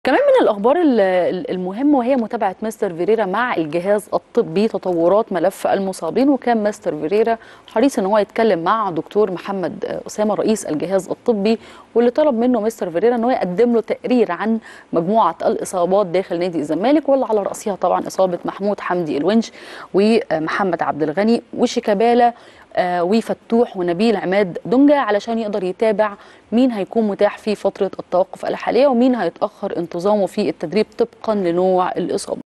كمان من الاخبار ال- ال- المهمه وهي متابعه مستر فيريرا مع الجهاز الطبي تطورات ملف المصابين وكان مستر فيريرا حريص ان هو يتكلم مع دكتور محمد آه، اسامه رئيس الجهاز الطبي واللي طلب منه مستر فيريرا ان هو يقدم له تقرير عن مجموعه الاصابات داخل نادي الزمالك واللي على راسها طبعا اصابه محمود حمدي الونش ومحمد عبد الغني وشيكابالا آه، وفتوح ونبيل عماد دونجا علشان يقدر يتابع مين هيكون متاح في فترة التوقف الحالية ومين هيتأخر انتظامه في التدريب طبقا لنوع الإصابة